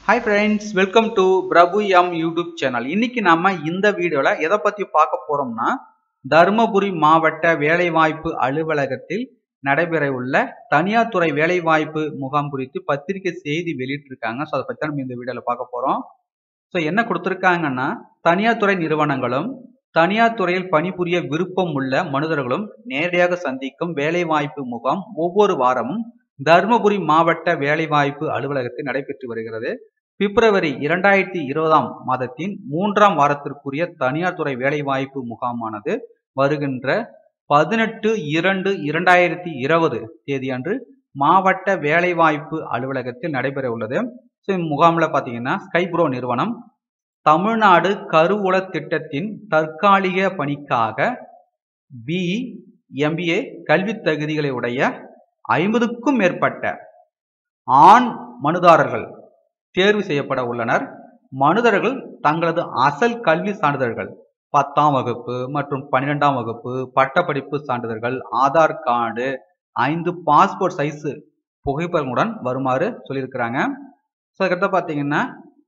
hi friends welcome to Prabhu M YouTube channel இன்னைக்கு நாம இந்த வீடியோல எதை பத்தி பார்க்க போறோம்னா தருமபுரி மாவட்ட வேலைவாய்ப்பு அலுவலகத்தில் நடைபெற உள்ள தனியார் துறை வேலைவாய்ப்பு முகாம் குறித்து பத்திரிகை செய்தி வெளியிட்டிருக்காங்க ஸோ அதை பத்தி தான் நம்ம இந்த வீடியோல பார்க்க போறோம் ஸோ என்ன கொடுத்துருக்காங்கன்னா தனியார் துறை நிறுவனங்களும் தனியார் துறையில் பணிபுரிய விருப்பம் உள்ள மனிதர்களும் நேரடியாக சந்திக்கும் வேலைவாய்ப்பு முகாம் ஒவ்வொரு வாரமும் தருமபுரி மாவட்ட வேலைவாய்ப்பு அலுவலகத்தில் நடைபெற்று வருகிறது பிப்ரவரி இரண்டாயிரத்தி இருபதாம் மாதத்தின் மூன்றாம் வாரத்திற்குரிய தனியார் துறை வேலைவாய்ப்பு முகாமானது வருகின்ற பதினெட்டு இரண்டு இரண்டாயிரத்தி இருபது தேதியன்று மாவட்ட வேலைவாய்ப்பு அலுவலகத்தில் நடைபெற உள்ளது ஸோ முகாமில் பார்த்தீங்கன்னா ஸ்கைப்ரோ நிறுவனம் தமிழ்நாடு கருவூல திட்டத்தின் தற்காலிக பணிக்காக பிஇ எம்பிஏ கல்வி தகுதிகளை உடைய ஐம்பதுக்கும் மேற்பட்ட ஆண் மனுதாரர்கள் தேர்வு செய்யப்பட உள்ளனர் மனுதர்கள் தங்களது அசல் கல்வி சான்றிதழ்கள் பத்தாம் வகுப்பு மற்றும் பன்னிரெண்டாம் வகுப்பு பட்டப்படிப்பு சான்றிதழ்கள் ஆதார் கார்டு ஐந்து பாஸ்போர்ட் சைஸ் புகைப்படங்களுடன் வருமாறு சொல்லியிருக்கிறாங்க ஸோ அதுக்கடுத்து பார்த்தீங்கன்னா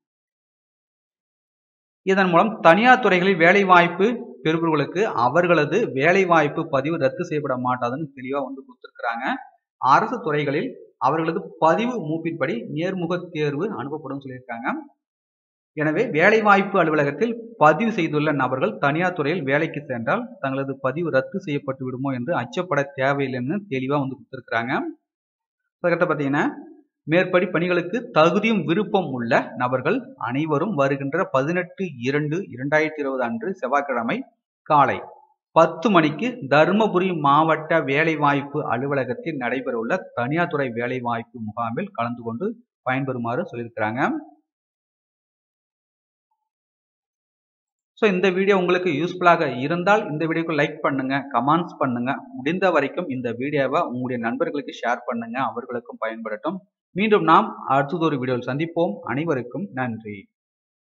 இதன் மூலம் தனியார் துறைகளில் வேலை வாய்ப்பு பெறுபவர்களுக்கு அவர்களது வேலை வாய்ப்பு பதிவு ரத்து செய்யப்பட மாட்டாதுன்னு தெளிவாக வந்து கொடுத்துருக்குறாங்க அரசு துறைகளில் அவர்களது பதிவு மூப்பின்படி நேர்முக தேர்வு அனுப்பப்படும் சொல்லியிருக்காங்க எனவே வேலைவாய்ப்பு அலுவலகத்தில் பதிவு செய்துள்ள நபர்கள் தனியார் துறையில் வேலைக்கு சென்றால் தங்களது பதிவு ரத்து செய்யப்பட்டு விடுமோ என்று அச்சப்பட தேவையில்லைன்னு தெளிவாக வந்து கொடுத்துருக்குறாங்க அதுக்கடுத்து பார்த்தீங்கன்னா மேற்படி பணிகளுக்கு தகுதியும் விருப்பம் உள்ள நபர்கள் அனைவரும் வருகின்ற பதினெட்டு இரண்டு இரண்டாயிரத்தி இருபது அன்று செவ்வாய்க்கிழமை காலை பத்து மணிக்கு தருமபுரி மாவட்ட வேலைவாய்ப்பு அலுவலகத்தில் நடைபெறவுள்ள தனியார் துறை வேலைவாய்ப்பு முகாமில் கலந்து கொண்டு பயன்பெறுமாறு சொல்லியிருக்கிறாங்க ஸோ இந்த வீடியோ உங்களுக்கு யூஸ்ஃபுல்லாக இருந்தால் இந்த வீடியோக்கு லைக் பண்ணுங்க கமெண்ட்ஸ் பண்ணுங்க முடிந்த வரைக்கும் இந்த வீடியோவை உங்களுடைய நண்பர்களுக்கு ஷேர் பண்ணுங்க அவர்களுக்கும் பயன்படட்டும் மீண்டும் நாம் அடுத்ததொரு வீடியோவில் சந்திப்போம் அனைவருக்கும் நன்றி